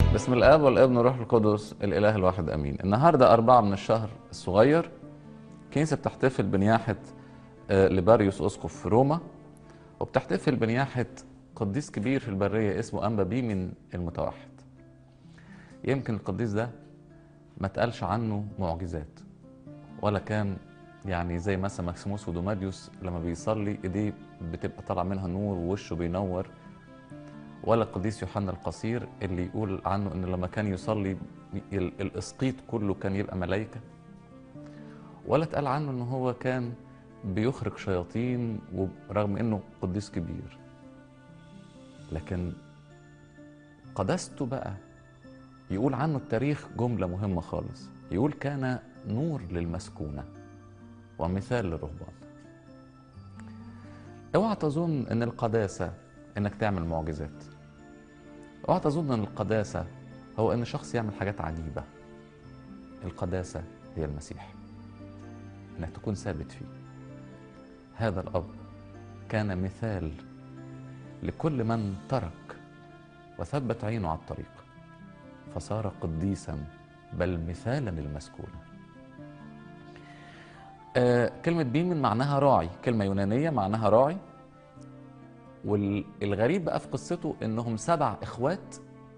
بسم الاب والابن والروح القدس الاله الواحد امين النهارده أربعة من الشهر الصغير كنيسه بتحتفل بنياحه آه، لباريوس اسقف في روما وبتحتفل بنياحه قديس كبير في البريه اسمه انبا بيمن المتوحد يمكن القديس ده ما اتقالش عنه معجزات ولا كان يعني زي مثلا ماكسيموس ودوماديوس لما بيصلي ايديه بتبقى طالع منها نور ووشه بينور ولا القديس يوحنا القصير اللي يقول عنه ان لما كان يصلي ال- الاسقيط كله كان يبقى ملائكه ولا اتقال عنه ان هو كان بيخرج شياطين رغم انه قديس كبير لكن قداسته بقى يقول عنه التاريخ جمله مهمه خالص يقول كان نور للمسكونه ومثال للرهبان اوعى تظن ان القداسه انك تعمل معجزات اوعى تظن ان القداسه هو ان شخص يعمل حاجات عجيبه القداسه هي المسيح انك تكون ثابت فيه هذا الاب كان مثال لكل من ترك وثبت عينه على الطريق فصار قديسا بل مثالا للمسكونه آه كلمة بيمن معناها راعي كلمة يونانية معناها راعي والغريب بقى في قصته انهم سبع اخوات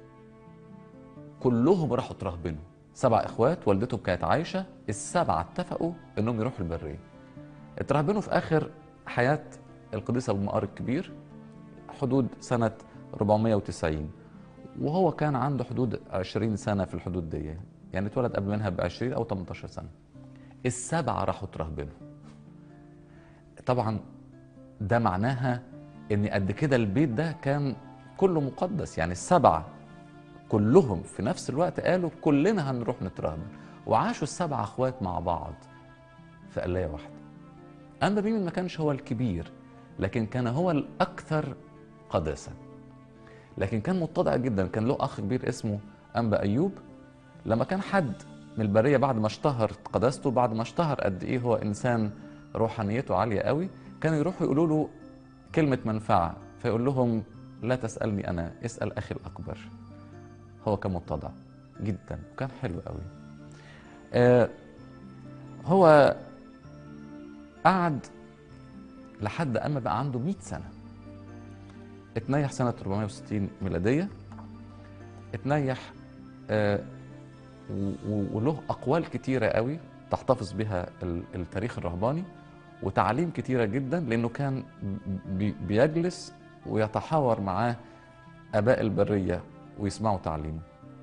كلهم راحوا ترهبنوا سبع اخوات والدتهم كانت عايشه السبعه اتفقوا انهم يروحوا البريه اترهبنوا في اخر حياه القديس ابو مقار الكبير حدود سنه 490 وهو كان عنده حدود 20 سنه في الحدود دي يعني اتولد قبل منها ب 20 او 18 سنه السبعه راحوا ترهبنوا طبعا ده معناها ان قد كده البيت ده كان كله مقدس يعني السبعه كلهم في نفس الوقت قالوا كلنا هنروح نترهبن وعاشوا السبع اخوات مع بعض في قلايه واحده انبا بيمن ما كانش هو الكبير لكن كان هو الاكثر قداسه لكن كان متضع جدا كان له اخ كبير اسمه انبا ايوب لما كان حد من البريه بعد ما اشتهر قداسته بعد ما اشتهر قد ايه هو انسان روحانيته عاليه قوي كانوا يروحوا يقولوا له كلمه منفعه فيقول لهم لا تسالني انا اسال اخي الاكبر هو كان متضع جدا وكان حلو قوي آه هو قعد لحد اما بقى عنده 100 سنه اتنيح سنه 460 ميلاديه اتنيح آه و- و- وله اقوال كتيره قوي تحتفظ بها ال- التاريخ الرهباني وتعاليم كتيره جدا لانه كان بي- بيجلس ويتحاور معاه اباء البريه ويسمعوا تعليمه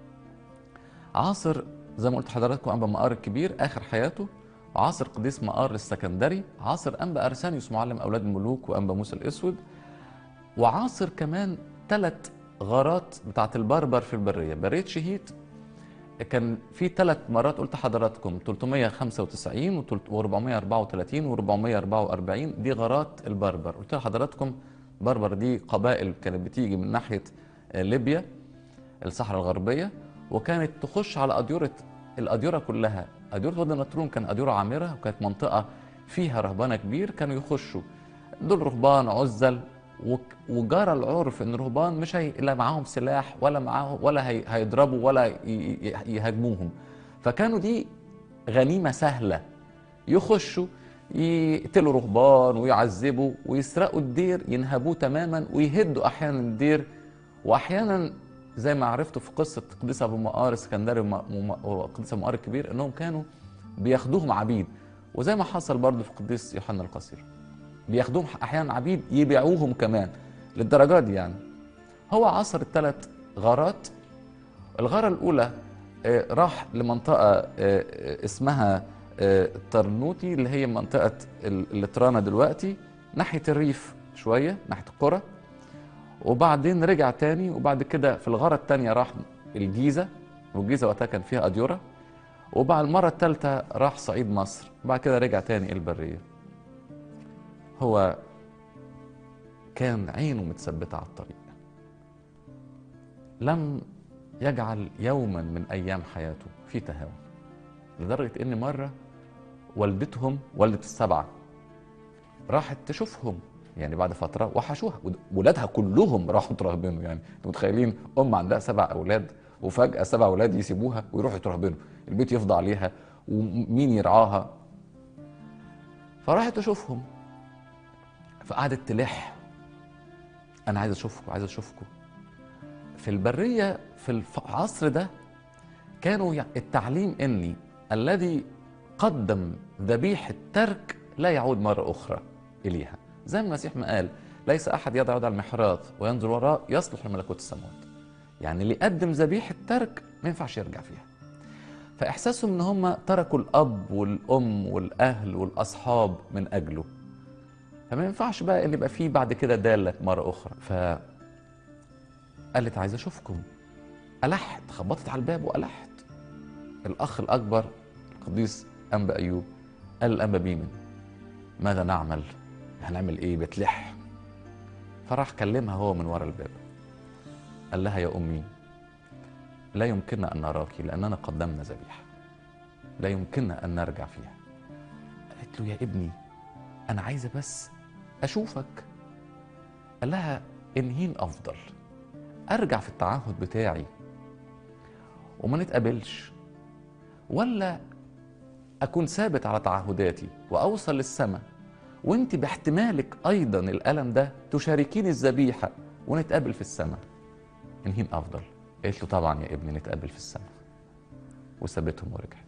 عاصر زي ما قلت لحضراتكم انبا مقار الكبير اخر حياته عاصر قديس مقار السكندري عاصر انبا ارسانيوس معلم اولاد الملوك وانبا موسى الاسود وعاصر كمان ثلاث غارات بتاعت البربر في البريه بريه شهيد كان في ثلاث مرات قلت لحضراتكم 395 و434 و444 دي غارات البربر قلت لحضراتكم بربر دي قبائل كانت بتيجي من ناحيه ليبيا الصحراء الغربيه وكانت تخش على اديره الاديره كلها اديره وادي النطرون كان اديره عامره وكانت منطقه فيها رهبانه كبير كانوا يخشوا دول رهبان عزل وك- وجرى العرف ان الرهبان مش هي لا معاهم سلاح ولا معاهم ولا هي هيضربوا ولا ي- ي- يهاجموهم فكانوا دي غنيمه سهله يخشوا يقتلوا رهبان ويعذبوا ويسرقوا الدير ينهبوه تماما ويهدوا احيانا الدير واحيانا زي ما عرفتوا في قصه قديس ابو مقار السكندري وم- وم- وقديس ابو مقار الكبير انهم كانوا بياخدوهم عبيد وزي ما حصل برضه في قديس يوحنا القصير بياخدوهم احيانا عبيد يبيعوهم كمان للدرجات دي يعني هو عصر الثلاث غارات الغاره الاولى آه، راح لمنطقه آه، آه، اسمها آه، الطرنوطي اللي هي منطقه ال- اللي ترانا دلوقتي ناحيه الريف شويه ناحيه القرى وبعدين رجع تاني وبعد كده في الغاره الثانيه راح الجيزه والجيزه وقتها كان فيها اديره وبعد المره الثالثه راح صعيد مصر وبعد كده رجع تاني البريه هو كان عينه متثبته على الطريق لم يجعل يوما من ايام حياته في تهاون لدرجه ان مره والدتهم والده السبعه راحت تشوفهم يعني بعد فتره وحشوها ولادها كلهم راحوا ترهبنوا يعني انتوا متخيلين ام عندها سبع اولاد وفجاه سبع اولاد يسيبوها ويروحوا يترهبنوا البيت يفضى عليها ومين يرعاها فراحت تشوفهم فقعدت تلح انا عايز اشوفكم عايز اشوفكم في البريه في العصر ده كانوا يع- التعليم اني الذي قدم ذبيحه ترك لا يعود مره اخرى اليها زي ما المسيح ما قال ليس احد يضع يد على المحراث وينظر وراء يصلح لملكوت السماوات يعني اللي يقدم ذبيحه ترك ما ينفعش يرجع فيها فاحساسهم ان هم تركوا الاب والام والاهل والاصحاب من اجله فما ينفعش بقى ان يبقى فيه بعد كده داله مره اخرى ف قالت عايزه اشوفكم الحت خبطت على الباب والحت الاخ الاكبر القديس انبا ايوب قال الانبا بيمن ماذا نعمل هنعمل ايه بتلح فراح كلمها هو من ورا الباب قال لها يا امي لا يمكننا ان نراك لاننا قدمنا ذبيحه لا يمكننا ان نرجع فيها قالت له يا ابني انا عايزه بس اشوفك قال لها انهين افضل ارجع في التعهد بتاعي وما نتقابلش ولا اكون ثابت على تعهداتي واوصل للسماء وانت باحتمالك ايضا الالم ده تشاركيني الذبيحه ونتقابل في السماء انهين افضل قالت له طبعا يا ابني نتقابل في السماء وسابتهم ورجعت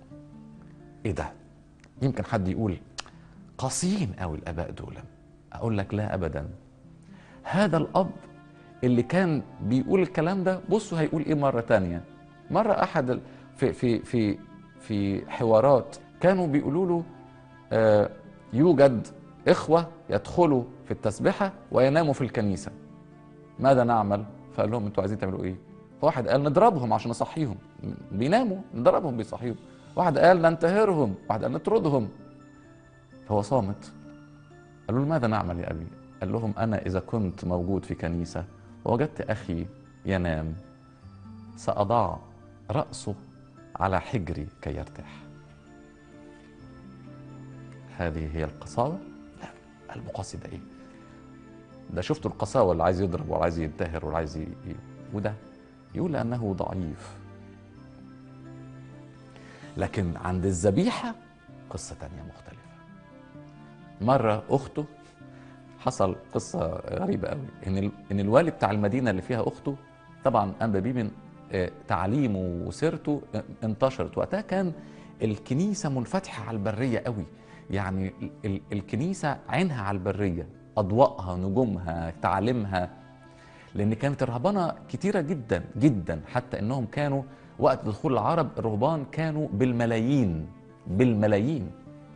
ايه ده يمكن حد يقول قاسيين قوي الاباء دول اقول لك لا ابدا هذا الاب اللي كان بيقول الكلام ده بصوا هيقول ايه مره تانية مره احد ال- في في في في حوارات كانوا بيقولوا له آه، يوجد اخوه يدخلوا في التسبحه ويناموا في الكنيسه ماذا نعمل فقال لهم انتوا عايزين تعملوا ايه فواحد قال نضربهم عشان نصحيهم بيناموا نضربهم بيصحيهم واحد قال ننتهرهم واحد قال نطردهم فهو صامت قالوا له ماذا نعمل يا ابي قال لهم انا اذا كنت موجود في كنيسه ووجدت اخي ينام ساضع راسه على حجري كي يرتاح هذه هي القساوه لا قلبه قاسي ده ايه ده شفتوا القساوه اللي عايز يضرب واللي عايز ينتهر واللي عايز ي... ي- وده يقول لانه ضعيف لكن عند الذبيحه قصه تانية مختلفه مره اخته حصل قصه غريبه قوي ان ال- ان الوالي بتاع المدينه اللي فيها اخته طبعا انبا بيمن آه، تعليمه وسيرته آه، انتشرت وقتها كان الكنيسه منفتحه على البريه قوي يعني ال- ال- الكنيسه عينها على البريه اضواءها نجومها تعاليمها لان كانت الرهبنه كتيره جدا جدا حتى انهم كانوا وقت دخول العرب الرهبان كانوا بالملايين بالملايين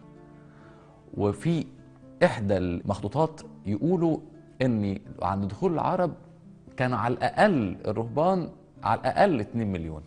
وفي احدى المخطوطات يقولوا ان عند دخول العرب كان على الاقل الرهبان على الاقل 2 مليون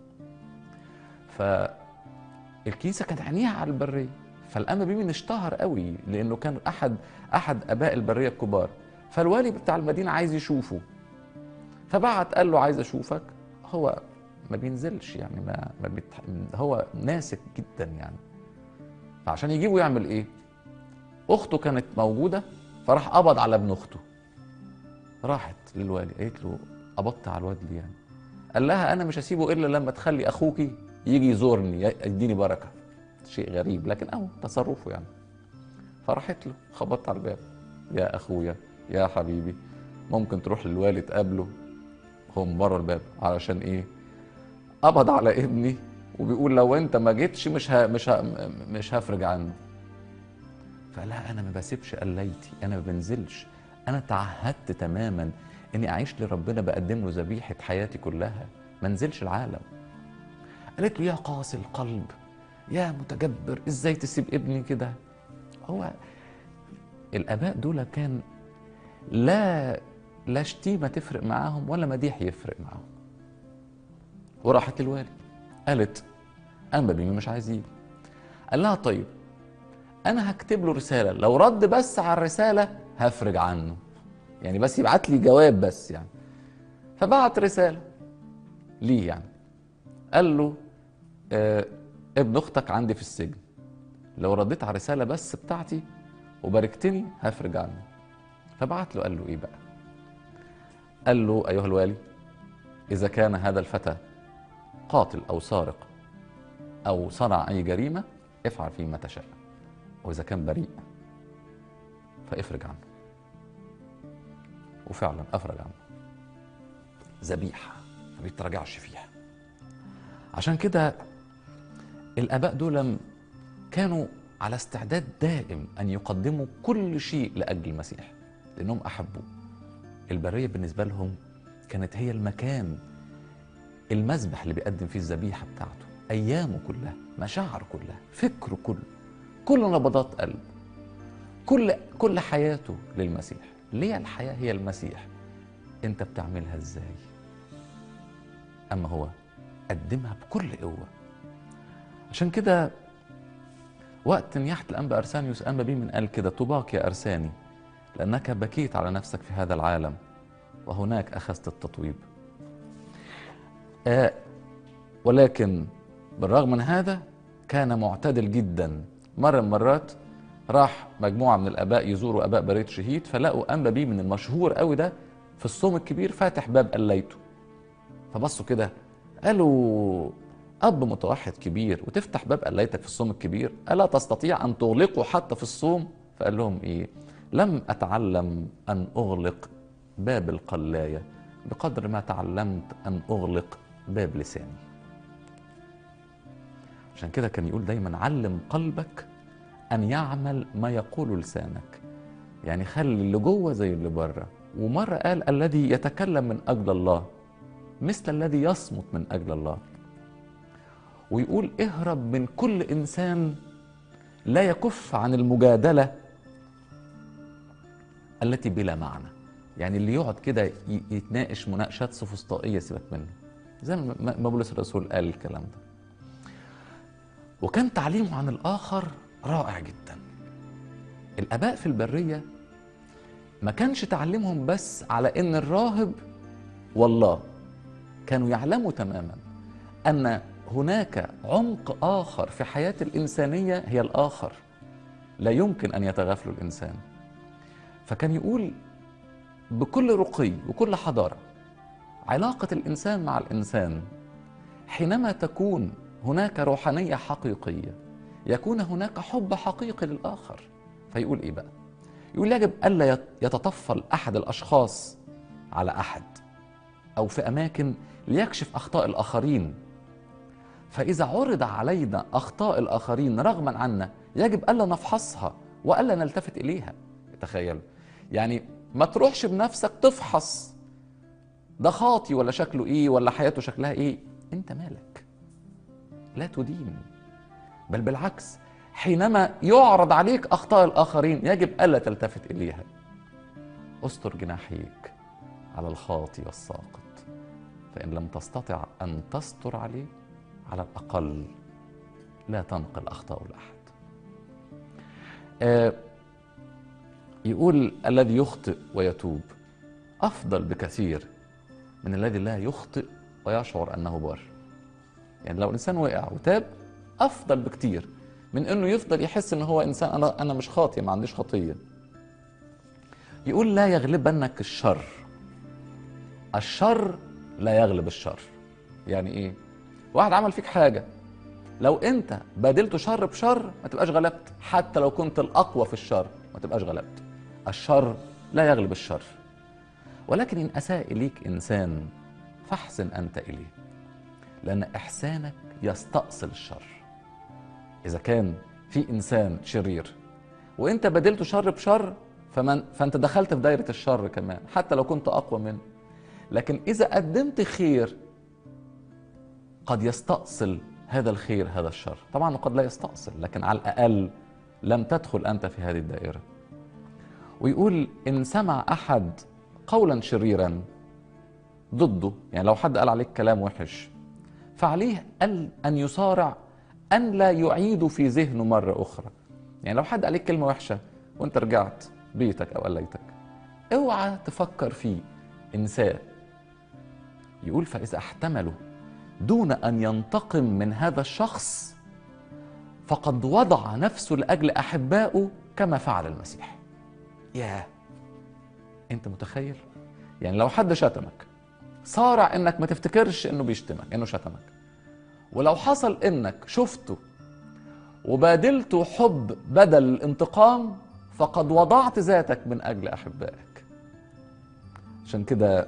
فالكنيسه كانت عينيها على البريه فالأنبا بيمن اشتهر قوي لانه كان احد احد اباء البريه الكبار فالوالي بتاع المدينه عايز يشوفه فبعت قال له عايز اشوفك هو ما بينزلش يعني ما, ما بيت... هو ناسك جدا يعني فعشان يجيبه يعمل ايه اخته كانت موجوده فراح قبض على ابن اخته راحت للوالي قالت له قبضت على الواد ليه يعني قال لها انا مش هسيبه الا لما تخلي اخوكي يجي يزورني يديني بركه شيء غريب لكن اهو تصرفه يعني فراحت له خبطت على الباب يا اخويا يا حبيبي ممكن تروح للوالي تقابله هو من بره الباب علشان ايه قبض على ابني وبيقول لو انت ما جيتش مش ها مش ها مش هفرج عنه فقال لها انا ما بسيبش قليتي انا ما بنزلش انا تعهدت تماما اني اعيش لربنا بقدم له ذبيحه حياتي كلها ما انزلش العالم قالت له يا قاسي القلب يا متجبر ازاي تسيب ابني كده هو الاباء دول كان لا لا شتيمه تفرق معاهم ولا مديح يفرق معاهم وراحت للوالي قالت انبا بيمي مش عايز يجي قال لها طيب انا هكتب له رساله لو رد بس على الرساله هفرج عنه يعني بس يبعت لي جواب بس يعني فبعت رساله ليه يعني قال له آه ابن اختك عندي في السجن لو رديت على الرساله بس بتاعتي وباركتني هفرج عنه فبعت له قال له ايه بقى قال له ايها الوالي اذا كان هذا الفتى قاتل أو سارق أو صنع أي جريمة افعل فيه ما تشاء وإذا كان بريء فافرج عنه وفعلا أفرج عنه ذبيحة ما بيتراجعش فيها عشان كده الآباء دول كانوا على استعداد دائم أن يقدموا كل شيء لأجل المسيح لأنهم أحبوه البرية بالنسبة لهم كانت هي المكان المذبح اللي بيقدم فيه الذبيحة بتاعته أيامه كلها مشاعره كلها فكره كله كل نبضات قلبه كل كل حياته للمسيح ليه الحياة هي المسيح انت بتعملها ازاي اما هو قدمها بكل قوة عشان كده وقت نياحة الأنبا أرسانيوس أنبا بيه من قال كده طوباك يا أرساني لأنك بكيت على نفسك في هذا العالم وهناك أخذت التطويب آه ولكن بالرغم من هذا كان معتدل جدا مرة من المرات راح مجموعة من الآباء يزوروا آباء برية شهيد فلقوا أنبا بيه من المشهور قوي ده في الصوم الكبير فاتح باب قليته فبصوا كده قالوا أب متوحد كبير وتفتح باب قليتك في الصوم الكبير ألا تستطيع أن تغلقه حتى في الصوم فقال لهم إيه لم أتعلم أن أغلق باب القلاية بقدر ما تعلمت أن أغلق باب لساني عشان كده كان يقول دايما علم قلبك أن يعمل ما يقول لسانك يعني خلي اللي جوه زي اللي بره ومرة قال الذي يتكلم من أجل الله مثل الذي يصمت من أجل الله ويقول اهرب من كل إنسان لا يكف عن المجادلة التي بلا معنى يعني اللي يقعد كده يتناقش مناقشات سوفسطائية سيبك منه زي ما بولس الرسول قال الكلام ده وكان تعليمه عن الآخر رائع جدا الآباء في البرية ما كانش تعليمهم بس على إن الراهب والله كانوا يعلموا تماما أن هناك عمق آخر في حياة الإنسانية هي الآخر لا يمكن أن يتغافلوا الإنسان فكان يقول بكل رقي وكل حضارة علاقة الإنسان مع الإنسان حينما تكون هناك روحانية حقيقية يكون هناك حب حقيقي للآخر فيقول إيه بقى يقول يجب ألا يتطفل أحد الأشخاص على أحد أو في أماكن ليكشف أخطاء الآخرين فإذا عرض علينا أخطاء الآخرين رغما عنا يجب ألا نفحصها وألا نلتفت إليها تخيلوا يعني ما تروحش بنفسك تفحص ده خاطي ولا شكله ايه ولا حياته شكلها ايه انت مالك لا تدين بل بالعكس حينما يعرض عليك اخطاء الاخرين يجب الا تلتفت اليها استر جناحيك على الخاطي والساقط فان لم تستطع ان تستر عليه على الاقل لا تنقل اخطاء لاحد آه يقول الذي يخطئ ويتوب افضل بكثير من الذي لا يخطئ ويشعر انه بار يعني لو الانسان وقع وتاب افضل بكتير من انه يفضل يحس ان هو انسان انا انا مش خاطئ ما عنديش خطيه يقول لا يغلبنك الشر الشر لا يغلب الشر يعني ايه واحد عمل فيك حاجه لو انت بادلته شر بشر ما تبقاش غلبت حتى لو كنت الاقوى في الشر ما تبقاش غلبت الشر لا يغلب الشر ولكن إن أساء إليك إنسان فاحسن أنت إليه لأن إحسانك يستأصل الشر إذا كان في إنسان شرير وإنت بدلته شر بشر فمن فأنت دخلت في دايرة الشر كمان حتى لو كنت أقوى منه لكن إذا قدمت خير قد يستأصل هذا الخير هذا الشر طبعا قد لا يستأصل لكن على الأقل لم تدخل أنت في هذه الدائرة ويقول إن سمع أحد قولا شريرا ضده يعني لو حد قال عليك كلام وحش فعليه أن يصارع أن لا يعيد في ذهنه مرة أخرى يعني لو حد عليك كلمة وحشة وانت رجعت بيتك أو قليتك اوعى تفكر فيه انساه يقول فإذا احتملوا دون أن ينتقم من هذا الشخص فقد وضع نفسه لأجل أحبائه كما فعل المسيح ياه انت متخيل يعني لو حد شتمك صارع انك ما تفتكرش انه بيشتمك انه شتمك ولو حصل انك شفته وبادلته حب بدل الانتقام فقد وضعت ذاتك من اجل احبائك عشان كده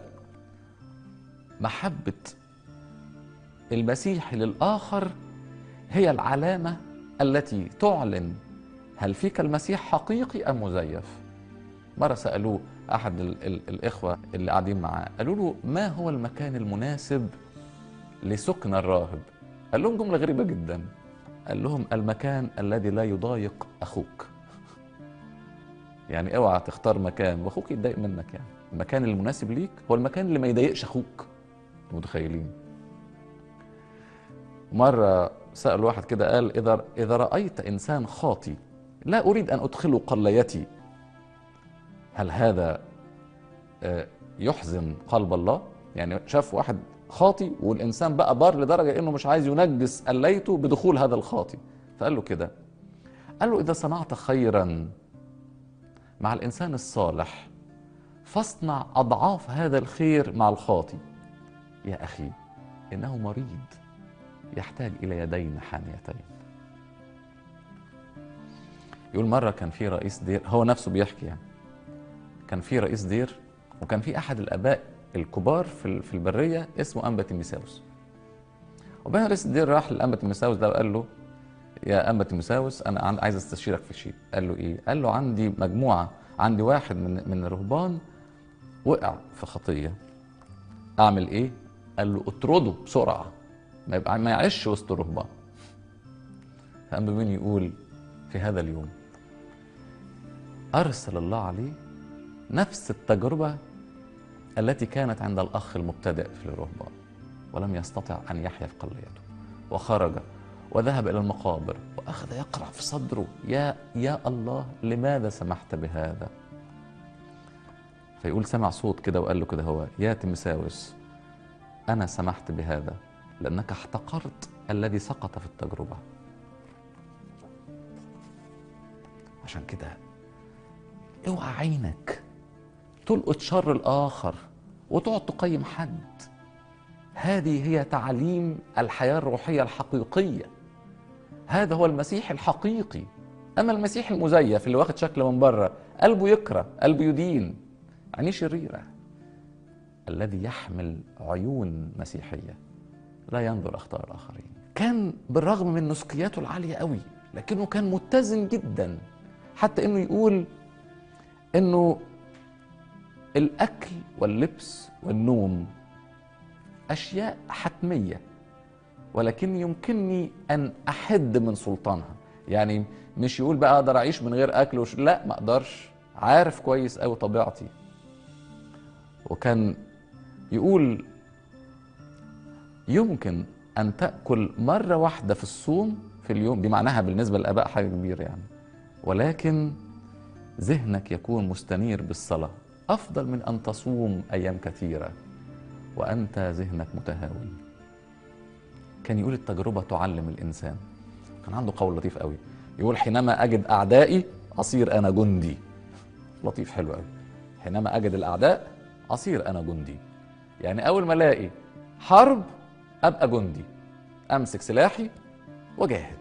محبه المسيح للاخر هي العلامه التي تعلن هل فيك المسيح حقيقي ام مزيف مره سالوه احد ال ال الاخوه اللي قاعدين معاه قالوا له ما هو المكان المناسب لسكن الراهب قال لهم جمله غريبه جدا قال لهم المكان الذي لا يضايق اخوك يعني اوعى تختار مكان واخوك يتضايق منك يعني المكان المناسب ليك هو المكان اللي ما يضايقش اخوك متخيلين مره سال واحد كده قال اذا اذا رايت انسان خاطي لا اريد ان ادخله قليتي هل هذا يحزن قلب الله يعني شاف واحد خاطي والانسان بقى بار لدرجه انه مش عايز ينجس قليته بدخول هذا الخاطي فقال له كده قال له اذا صنعت خيرا مع الانسان الصالح فاصنع اضعاف هذا الخير مع الخاطي يا اخي انه مريض يحتاج الى يدين حانيتين يقول مره كان في رئيس دير هو نفسه بيحكي يعني كان في رئيس دير وكان في احد الاباء الكبار في في البريه اسمه انبا تيميساوس وبين رئيس الدير راح لانبا تيميساوس ده وقال له يا انبا تيميساوس انا عايز استشيرك في شيء قال له ايه قال له عندي مجموعه عندي واحد من من الرهبان وقع في خطيه اعمل ايه قال له اطرده بسرعه ما يبقى ما يعيش وسط الرهبان فانبا مين يقول في هذا اليوم ارسل الله عليه نفس التجربة التي كانت عند الأخ المبتدئ في الرهبان ولم يستطع أن يحيا في قليته وخرج وذهب إلى المقابر وأخذ يقرع في صدره يا يا الله لماذا سمحت بهذا؟ فيقول سمع صوت كده وقال له كده هو يا تيمساوس أنا سمحت بهذا لأنك احتقرت الذي سقط في التجربة عشان كده اوعى عينك تلقط شر الآخر وتقعد تقيم حد هذه هي تعليم الحياة الروحية الحقيقية هذا هو المسيح الحقيقي أما المسيح المزيف اللي واخد شكل من بره قلبه يكره قلبه يدين عينيه شريرة الذي يحمل عيون مسيحية لا ينظر أخطاء الآخرين كان بالرغم من نسكياته العالية قوي لكنه كان متزن جدا حتى انه يقول انه الاكل واللبس والنوم اشياء حتميه ولكن يمكنني ان احد من سلطانها يعني مش يقول بقى اقدر اعيش من غير اكل وش... لا ما اقدرش عارف كويس قوي طبيعتي وكان يقول يمكن ان تاكل مره واحده في الصوم في اليوم دي معناها بالنسبه للاباء حاجه كبيره يعني ولكن ذهنك يكون مستنير بالصلاه افضل من ان تصوم ايام كثيره وانت ذهنك متهاوي كان يقول التجربه تعلم الانسان كان عنده قول لطيف قوي يقول حينما اجد اعدائي اصير انا جندي لطيف حلو قوي حينما اجد الاعداء اصير انا جندي يعني اول ما الاقي حرب ابقى جندي امسك سلاحي وجاهد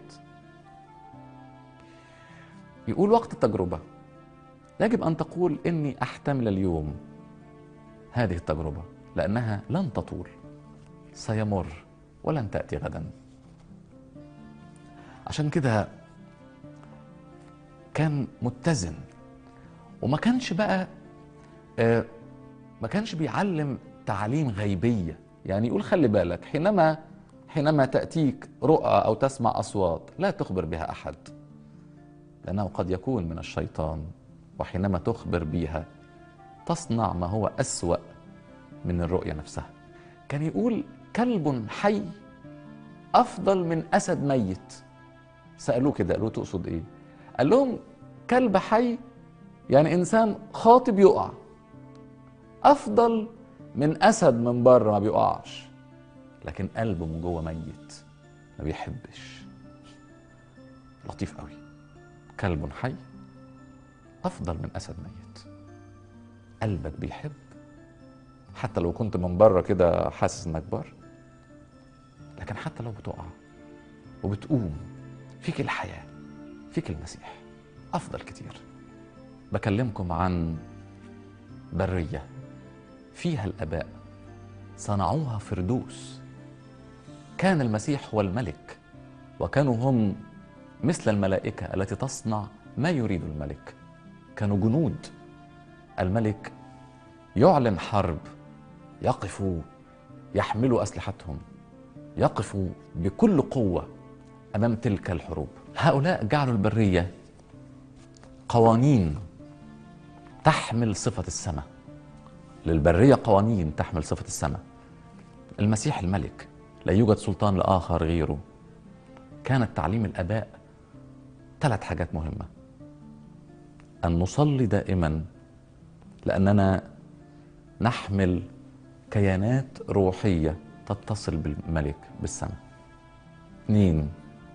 يقول وقت التجربه يجب ان تقول اني احتمل اليوم هذه التجربه لانها لن تطول سيمر ولن تاتي غدا عشان كده كان متزن وما كانش بقى آه ما كانش بيعلم تعليم غيبيه يعني يقول خلي بالك حينما حينما تاتيك رؤى او تسمع اصوات لا تخبر بها احد لانه قد يكون من الشيطان وحينما تخبر بها تصنع ما هو اسوا من الرؤيه نفسها كان يقول كلب حي افضل من اسد ميت سالوه كده قالوا تقصد ايه قال لهم كلب حي يعني انسان خاطب يقع افضل من اسد من بره ما بيقعش لكن قلبه من جوه ميت ما بيحبش لطيف قوي كلب حي افضل من اسد ميت قلبك بيحب حتى لو كنت من بره كده حاسس انك بار لكن حتى لو بتقع وبتقوم فيك الحياة فيك المسيح أفضل كتير بكلمكم عن برية فيها الآباء صنعوها فردوس كان المسيح هو الملك وكانوا هم مثل الملائكة التي تصنع ما يريد الملك كانوا جنود الملك يعلن حرب يقفوا يحملوا أسلحتهم يقفوا بكل قوة أمام تلك الحروب هؤلاء جعلوا البرية قوانين تحمل صفة السماء للبرية قوانين تحمل صفة السماء المسيح الملك لا يوجد سلطان لآخر غيره كانت تعليم الآباء ثلاث حاجات مهمة أن نصلي دائما لأننا نحمل كيانات روحية تتصل بالملك بالسماء اثنين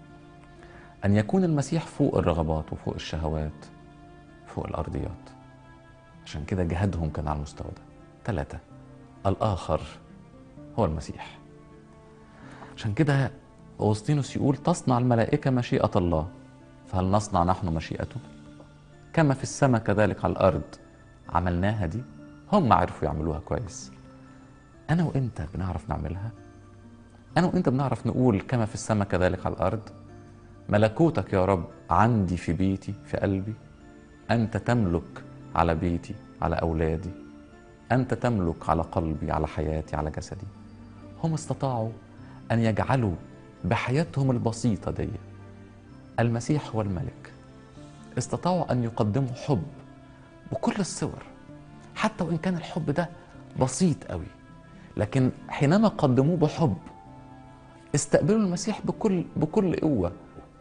أن يكون المسيح فوق الرغبات وفوق الشهوات فوق الأرضيات عشان كده جهادهم كان على المستوى ده ثلاثة الآخر هو المسيح عشان كده أغسطينوس يقول تصنع الملائكة مشيئة الله فهل نصنع نحن مشيئته كما في السماء كذلك على الأرض عملناها دي هم عرفوا يعملوها كويس أنا وإنت بنعرف نعملها أنا وإنت بنعرف نقول كما في السماء كذلك على الأرض ملكوتك يا رب عندي في بيتي في قلبي أنت تملك على بيتي على أولادي أنت تملك على قلبي على حياتي على جسدي هم استطاعوا أن يجعلوا بحياتهم البسيطة دي المسيح هو الملك استطاعوا أن يقدموا حب بكل الصور حتى وإن كان الحب ده بسيط قوي لكن حينما قدموه بحب استقبلوا المسيح بكل بكل قوة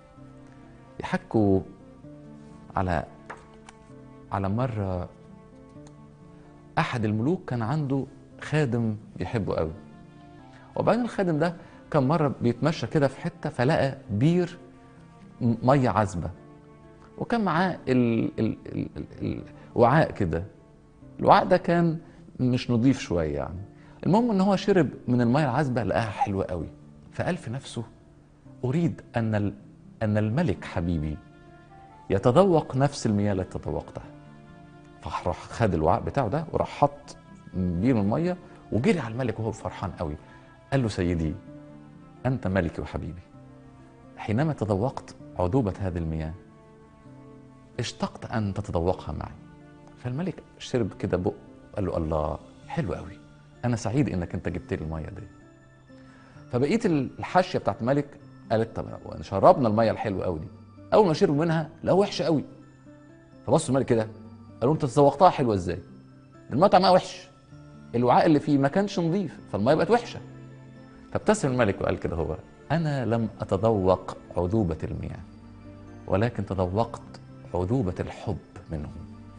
يحكوا على على مرة أحد الملوك كان عنده خادم بيحبه قوي وبعدين الخادم ده كان مرة بيتمشى كده في حتة فلقى بير مية عذبة وكان معاه ال ال ال ال الوعاء كده الوعاء ده كان مش نظيف شوية يعني المهم ان هو شرب من المية العذبة لقاها حلوة قوي فقال في نفسه أريد أن ال- أن الملك حبيبي يتذوق نفس المياه التي تذوقتها فراح خد الوعاء بتاعه ده وراح حط بير من المية وجري على الملك وهو فرحان قوي قال له سيدي أنت ملكي وحبيبي حينما تذوقت عذوبة هذه المياه اشتقت أن تتذوقها معي فالملك شرب كده بق قال له الله حلو قوي أنا سعيد إنك أنت جبت لي المية دي فبقيت الحاشية بتاعت الملك قالت طب شربنا المية الحلوة قوي دي أول ما شربوا منها لا وحشة قوي فبص الملك كده قالوا أنت تذوقتها حلوة إزاي؟ المية طعمها وحش الوعاء اللي فيه ما كانش نظيف فالمية بقت وحشة فابتسم الملك وقال كده هو أنا لم أتذوق عذوبة المياه ولكن تذوقت عذوبة الحب منهم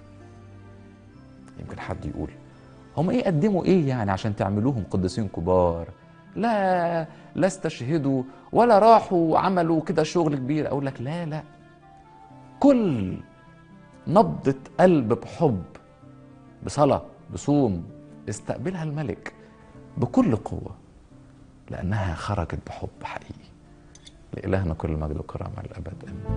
يمكن حد يقول هم ايه قدموا ايه يعني عشان تعملوهم قديسين كبار لا لا استشهدوا ولا راحوا عملوا كده شغل كبير اقول لك لا لا كل نبضة قلب بحب بصلاة بصوم استقبلها الملك بكل قوة لأنها خرجت بحب حقيقي لإلهنا كل مجد وكرامة الأبد آمين